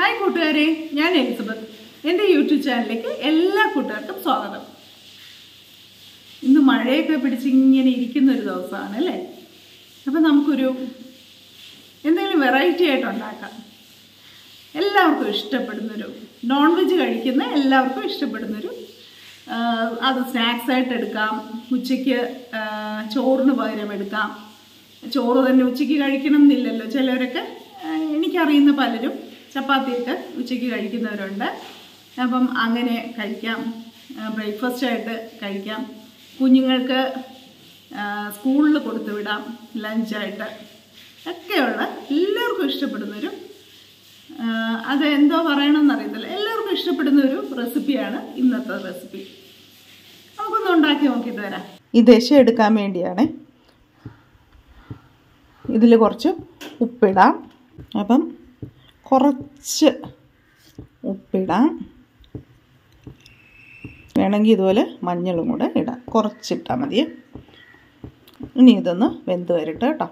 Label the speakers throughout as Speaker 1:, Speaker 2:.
Speaker 1: hi കൂട്ടുകാരെ ഞാൻ Elizabeth എൻ്റെ യൂട്യൂബ് ചാനലിലേക്ക് എല്ലാ കൂട്ടുകാർക്കും സ്വാഗതം ഇന്ന് മഴയൊക്കെ പിടിച്ച് ഇങ്ങനെ ഇരിക്കുന്ന ഒരു ദിവസമാണ് അല്ലേ അപ്പം നമുക്കൊരു എന്തെങ്കിലും വെറൈറ്റി ആയിട്ട് ഉണ്ടാക്കാം എല്ലാവർക്കും ഇഷ്ടപ്പെടുന്നൊരു നോൺ വെജ് കഴിക്കുന്ന എല്ലാവർക്കും ഇഷ്ടപ്പെടുന്നൊരു ആ, അത് സ്നാക്സ് ആയിട്ട് എടുക്കാം ഉച്ചയ്ക്ക് ആ, ചോറിന് പകരം എടുക്കാം ചോറ് തന്നെ ഉച്ചയ്ക്ക് കഴിക്കണം എന്നില്ലല്ലോ ചിലവരൊക്കെ ആ, എനിക്കറിയുന്ന പലരും ചപ്പാത്തിയൊക്കെ ഉച്ചയ്ക്ക് കഴിക്കുന്നവരുണ്ട് അപ്പം അങ്ങനെ കഴിക്കാം ബ്രേക്ക്ഫാസ്റ്റ് ആയിട്ട് കഴിക്കാം കുഞ്ഞുങ്ങൾക്ക് സ്കൂളിൽ കൊടുത്തു വിടാം ലഞ്ചായിട്ട് ഒക്കെയുള്ള എല്ലാവർക്കും ഇഷ്ടപ്പെടുന്നൊരു ആ, അത് എന്തോ പറയണമെന്ന് അറിയത്തില്ല എല്ലാവർക്കും ഇഷ്ടപ്പെടുന്ന ഒരു റെസിപ്പിയാണ് ഇന്നത്തെ റെസിപ്പി നമുക്കൊന്ന് ഉണ്ടാക്കി നോക്കിയിട്ട് വരാം
Speaker 2: ഈ ദശ എടുക്കാൻ വേണ്ടിയാണ് ഇതിൽ കുറച്ച് ഉപ്പിടാം അപ്പം കുറച്ച് ഉപ്പിടാം വേണമെങ്കിൽ ഇതുപോലെ മഞ്ഞളും കൂടെ ഇടാം കുറച്ചിട്ടാൽ മതി ഇനി ഇതൊന്ന് വെന്ത് വരട്ടെ കേട്ടോ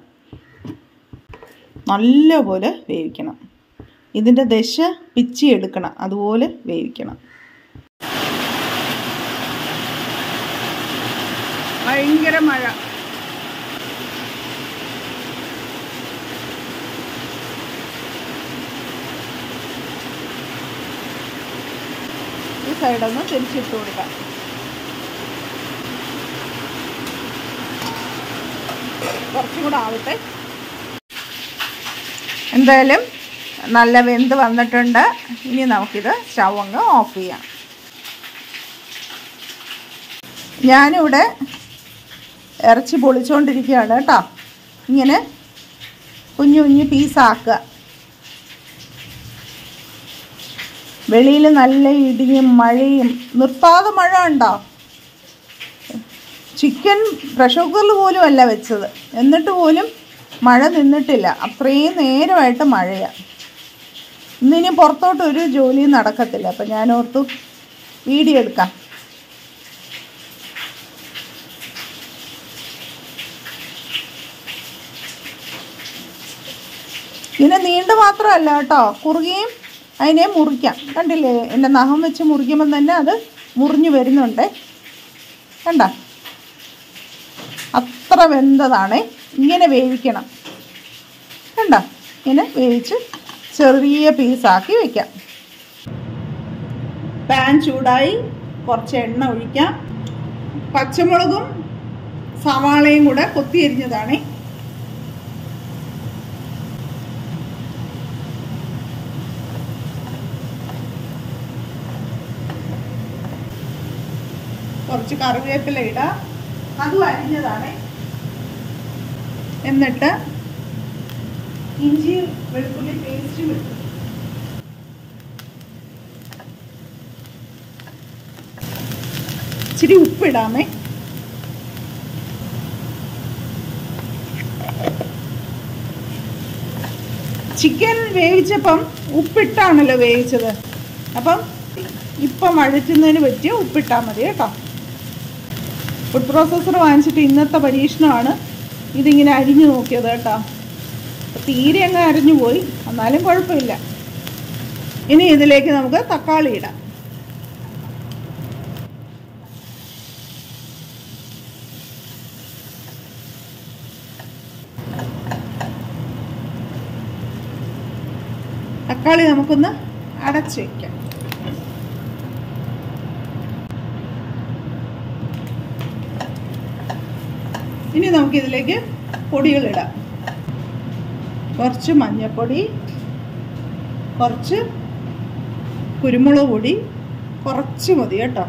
Speaker 2: നല്ലപോലെ വേവിക്കണം ഇതിൻ്റെ ദശ പിച്ചി എടുക്കണം അതുപോലെ വേവിക്കണം
Speaker 1: ഭയങ്കര മഴ
Speaker 2: ഈ സൈഡൊന്ന് തിരിച്ചിട്ട് കൊടുക്കാം കുറച്ചും കൂടെ ആവട്ടെ എന്തായാലും നല്ല വെന്ത് വന്നിട്ടുണ്ട് ഇനി നമുക്കിത് സ്റ്റൗ അങ്ങ് ഓഫ് ചെയ്യാം ഞാനിവിടെ ഇറച്ചി പൊളിച്ചുകൊണ്ടിരിക്കുകയാണ് കേട്ടോ ഇങ്ങനെ കുഞ്ഞു കുഞ്ഞു പീസാക്കുക വെളിയിൽ നല്ല ഇടിയും മഴയും നിർത്താതെ മഴ ഉണ്ടോ ചിക്കൻ പ്രഷർ കുക്കറിൽ പോലും അല്ല വെച്ചത് എന്നിട്ട് പോലും മഴ നിന്നിട്ടില്ല അത്രയും നേരമായിട്ട് മഴയാണ് ഇന്നിനി പുറത്തോട്ട് ഒരു ജോലിയും നടക്കത്തില്ല അപ്പം ഞാൻ ഓർത്തു വീഡിയോ എടുക്കാം ഇതിനെ നീണ്ട് മാത്രമല്ല കേട്ടോ കുറുകയും അതിനെ മുറിക്കാം കണ്ടില്ലേ എൻ്റെ നഖം വെച്ച് മുറിക്കുമ്പം തന്നെ അത് മുറിഞ്ഞു വരുന്നുണ്ട് കണ്ട അത്ര വെന്തതാണ് ഇങ്ങനെ വേവിക്കണം കണ്ട ഇങ്ങനെ വേവിച്ച് ചെറിയ പീസാക്കി വെക്കാം പാൻ ചൂടായി കുറച്ച് എണ്ണ ഒഴിക്കാം പച്ചമുളകും സവാളയും കൂടെ കൊത്തിയരിഞ്ഞതാണേ കുറച്ച് കറിവേപ്പില ഇടാം അതും അരിഞ്ഞതാണ് എന്നിട്ട് ഇഞ്ചി വെളുത്തുള്ളി പേസ്റ്റ് ഇടും ഇച്ചിരി ഉപ്പിടാമേ ചിക്കൻ വേവിച്ചപ്പം ഉപ്പിട്ടാണല്ലോ വേവിച്ചത് അപ്പം ഇപ്പം അഴുറ്റുന്നതിന് പറ്റിയ ഉപ്പിട്ടാൽ മതി കേട്ടോ ഫുഡ് പ്രോസസ്സർ വാങ്ങിച്ചിട്ട് ഇന്നത്തെ പരീക്ഷണമാണ് ഇതിങ്ങനെ അരിഞ്ഞു നോക്കിയത് കേട്ടോ തീരെ അങ്ങ് അരിഞ്ഞു പോയി എന്നാലും കുഴപ്പമില്ല ഇനി ഇതിലേക്ക് നമുക്ക് തക്കാളി ഇടാം തക്കാളി നമുക്കൊന്ന് അടച്ചു വയ്ക്കാം ഇനി നമുക്കിതിലേക്ക് പൊടികളിടാം കുറച്ച് മഞ്ഞൾപ്പൊടി കുറച്ച് കുരുമുളക് പൊടി കുറച്ച് മതി കേട്ടോ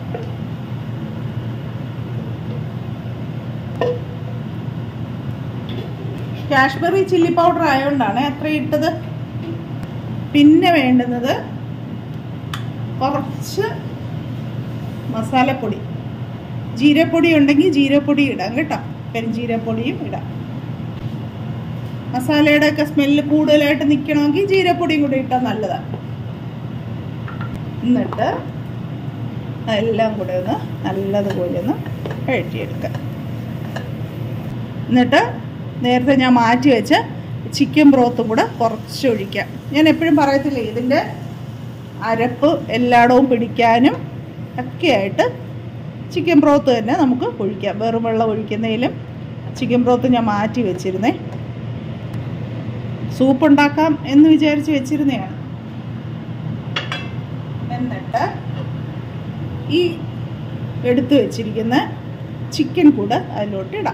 Speaker 2: കാശ്മീരി ചില്ലി പൗഡർ ആയതുകൊണ്ടാണ് എത്ര ഇട്ടത് പിന്നെ വേണ്ടുന്നത് കുറച്ച് മസാലപ്പൊടി ജീരപ്പൊടി ഉണ്ടെങ്കിൽ ജീരപ്പൊടി ഇടാം കേട്ടോ പെരുംജീരപ്പൊടിയും ഇടാം മസാലയുടെ ഒക്കെ സ്മെല്ല് കൂടുതലായിട്ട് നിൽക്കണമെങ്കിൽ ജീരപ്പൊടിയും കൂടി ഇട്ടാൽ നല്ലതാണ് എന്നിട്ട് അതെല്ലാം കൂടെ ഒന്ന് നല്ലതുപോലെ ഒന്ന് കഴറ്റിയെടുക്കുക എന്നിട്ട് നേരത്തെ ഞാൻ മാറ്റി വെച്ച ചിക്കൻ ബ്രോത്തും കൂടെ കുറച്ച് ഒഴിക്കാം ഞാൻ എപ്പോഴും പറയത്തില്ലേ ഇതിൻ്റെ അരപ്പ് എല്ലായിടവും പിടിക്കാനും ഒക്കെ ആയിട്ട് ചിക്കൻ ബ്രോത്ത് തന്നെ നമുക്ക് ഒഴിക്കാം വെറും വെള്ളം ഒഴിക്കുന്നതിലും ചിക്കൻ ബ്രോത്ത് ഞാൻ മാറ്റി വെച്ചിരുന്നേ സൂപ്പ് ഉണ്ടാക്കാം എന്ന് വിചാരിച്ച് വെച്ചിരുന്നതാണ് എന്നിട്ട് ഈ എടുത്തു വെച്ചിരിക്കുന്ന ചിക്കൻ കൂടെ അതിലോട്ട് ഇടാം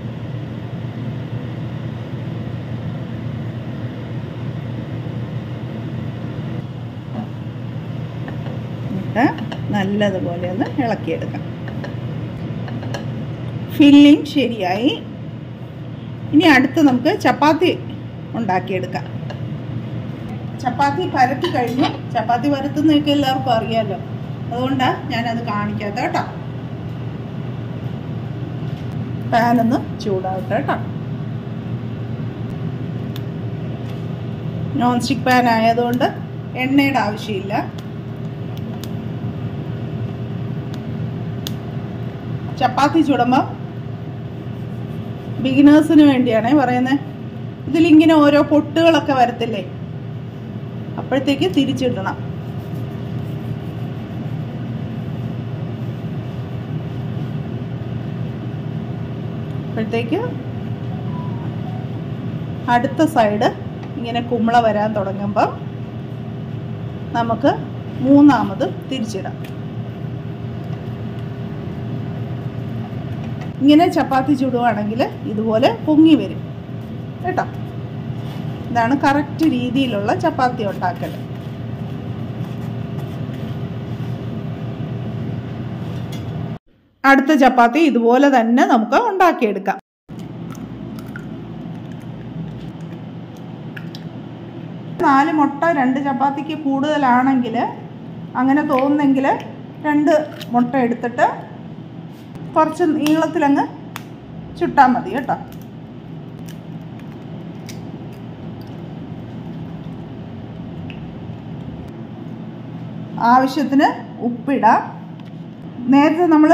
Speaker 2: എന്നിട്ട് നല്ലതുപോലെ ഒന്ന് ഇളക്കിയെടുക്കാം ഫില്ലിങ് ശരിയായി ഇനി അടുത്ത് നമുക്ക് ചപ്പാത്തി ഉണ്ടാക്കിയെടുക്കാം ചപ്പാത്തി പരത്തി കഴിഞ്ഞു ചപ്പാത്തി പരത്തുന്നതൊക്കെ എല്ലാവർക്കും അറിയാമല്ലോ അതുകൊണ്ടാണ് ഞാനത് കാണിക്കാത്ത കേട്ടോ പാനൊന്ന് ചൂടാവട്ടെ കേട്ടോ നോൺ സ്റ്റിക്ക് പാൻ ആയതുകൊണ്ട് എണ്ണയുടെ ആവശ്യമില്ല ചപ്പാത്തി ചുടുമ്പോൾ ബിഗിനേഴ്സിന് വേണ്ടിയാണേ പറയുന്നത് ഇതിലിങ്ങനെ ഓരോ പൊട്ടുകളൊക്കെ വരത്തില്ലേ അപ്പോഴത്തേക്ക് തിരിച്ചിടണം അപ്പോഴത്തേക്ക് അടുത്ത സൈഡ് ഇങ്ങനെ കുമ്പള വരാൻ തുടങ്ങുമ്പം നമുക്ക് മൂന്നാമത് തിരിച്ചിടാം ഇങ്ങനെ ചപ്പാത്തി ചുടുവാണെങ്കിൽ ഇതുപോലെ പൊങ്ങി വരും കേട്ടോ ഇതാണ് കറക്റ്റ് രീതിയിലുള്ള ചപ്പാത്തി ഉണ്ടാക്കൽ അടുത്ത ചപ്പാത്തി ഇതുപോലെ തന്നെ നമുക്ക് ഉണ്ടാക്കിയെടുക്കാം നാല് മുട്ട രണ്ട് ചപ്പാത്തിക്ക് കൂടുതലാണെങ്കിൽ അങ്ങനെ തോന്നുന്നെങ്കിൽ രണ്ട് മുട്ട എടുത്തിട്ട് കുറച്ച് നീളത്തിലങ്ങ് ചുട്ടാൽ മതി കേട്ടോ ആവശ്യത്തിന് ഉപ്പിടാം നേരത്തെ നമ്മൾ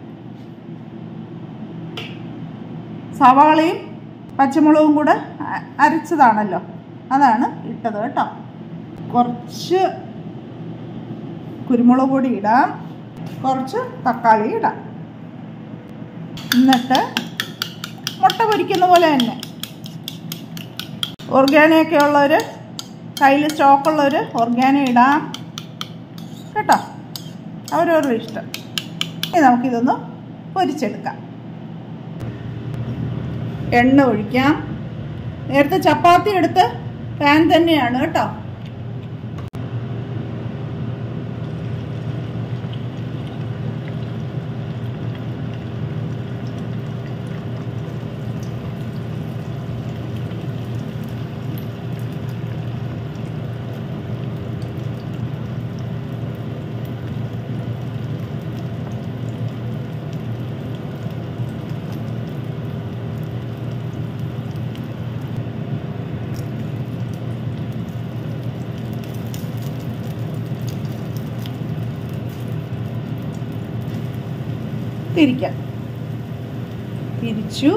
Speaker 2: സവാളയും പച്ചമുളകും കൂടെ അ- അരച്ചതാണല്ലോ അതാണ് ഇട്ടത് കേട്ടോ കുറച്ച് കുരുമുളക് പൊടി ഇടാം കുറച്ച് തക്കാളി ഇടാം എന്നിട്ട് മുട്ട പൊരിക്കുന്ന പോലെ തന്നെ ഓർഗാനൊക്കെ ഉള്ളവർ കയ്യിൽ സ്റ്റോക്കുള്ളവർ ഓർഗാനോ ഇടാം കേട്ടോ അവരവരുടെ ഇഷ്ടം ഇനി നമുക്കിതൊന്ന് പൊരിച്ചെടുക്കാം എണ്ണ ഒഴിക്കാം നേരത്തെ ചപ്പാത്തി എടുത്ത് പാൻ തന്നെയാണ് കേട്ടോ തിരിക്കാം തിരിച്ചു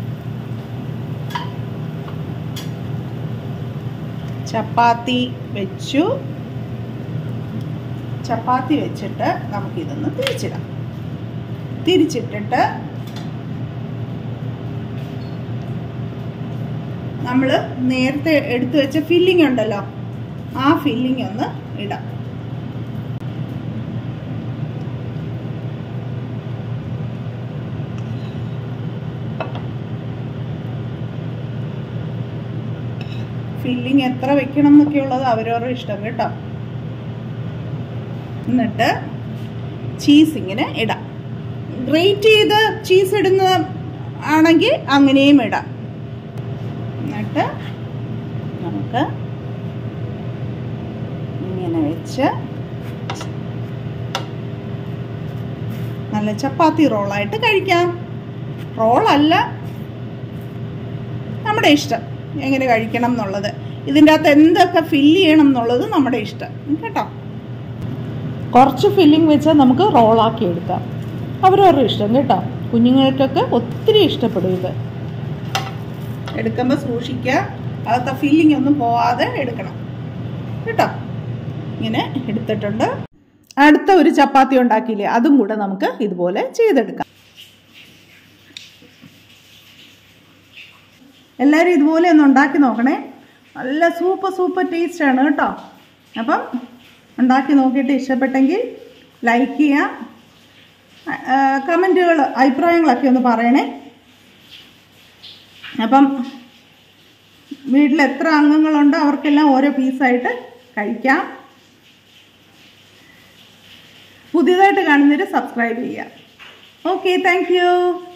Speaker 2: ചപ്പാത്തി വെച്ചു ചപ്പാത്തി വെച്ചിട്ട് നമുക്കിതൊന്ന് തിരിച്ചിടാം തിരിച്ചിട്ടിട്ട് നമ്മൾ നേരത്തെ എടുത്തു വെച്ച ഫില്ലിംഗ് ഉണ്ടല്ലോ ആ ഫില്ലിംഗ് ഒന്ന് ഇടാം ഫില്ലിംഗ് എത്ര വെക്കണം എന്നൊക്കെ ഉള്ളത് അവരവരുടെ ഇഷ്ടം കേട്ടോ എന്നിട്ട് ചീസ് ഇങ്ങനെ ഇടാം ഗ്രേറ്റ് ചെയ്ത് ചീസ് ഇടുന്ന ആണെങ്കിൽ അങ്ങനെയും ഇടാം എന്നിട്ട് നമുക്ക് ഇങ്ങനെ വെച്ച് നല്ല ചപ്പാത്തി റോളായിട്ട് കഴിക്കാം റോളല്ല നമ്മുടെ ഇഷ്ടം എങ്ങനെ കഴിക്കണം എന്നുള്ളത് ഇതിൻ്റെ അകത്ത് എന്തൊക്കെ ഫില്ല് ചെയ്യണം എന്നുള്ളത് നമ്മുടെ ഇഷ്ടം കേട്ടോ കുറച്ച് ഫില്ലിംഗ് വെച്ചാൽ നമുക്ക് റോളാക്കി എടുക്കാം അവരവരുടെ ഇഷ്ടം കേട്ടോ കുഞ്ഞുങ്ങൾക്കൊക്കെ ഒത്തിരി ഇഷ്ടപ്പെടും ഇത് എടുക്കുമ്പോൾ സൂക്ഷിക്കുക അകത്തെ ഫില്ലിംഗ് ഒന്നും പോവാതെ എടുക്കണം കേട്ടോ ഇങ്ങനെ എടുത്തിട്ടുണ്ട് അടുത്ത ഒരു ചപ്പാത്തി ഉണ്ടാക്കിയില്ലേ അതും കൂടെ നമുക്ക് ഇതുപോലെ ചെയ്തെടുക്കാം എല്ലാവരും ഇതുപോലെ ഒന്ന് ഉണ്ടാക്കി നോക്കണേ നല്ല സൂപ്പർ സൂപ്പർ ടേസ്റ്റ് ആണ് കേട്ടോ അപ്പം ഉണ്ടാക്കി നോക്കിയിട്ട് ഇഷ്ടപ്പെട്ടെങ്കിൽ ലൈക്ക് ചെയ്യുക കമൻറ്റുകൾ അഭിപ്രായങ്ങളൊക്കെ ഒന്ന് പറയണേ അപ്പം വീട്ടിൽ എത്ര അംഗങ്ങളുണ്ടോ അവർക്കെല്ലാം ഓരോ പീസായിട്ട് കഴിക്കാം പുതിയതായിട്ട് കാണുന്നവർ സബ്സ്ക്രൈബ് ചെയ്യുക ഓക്കെ താങ്ക് യു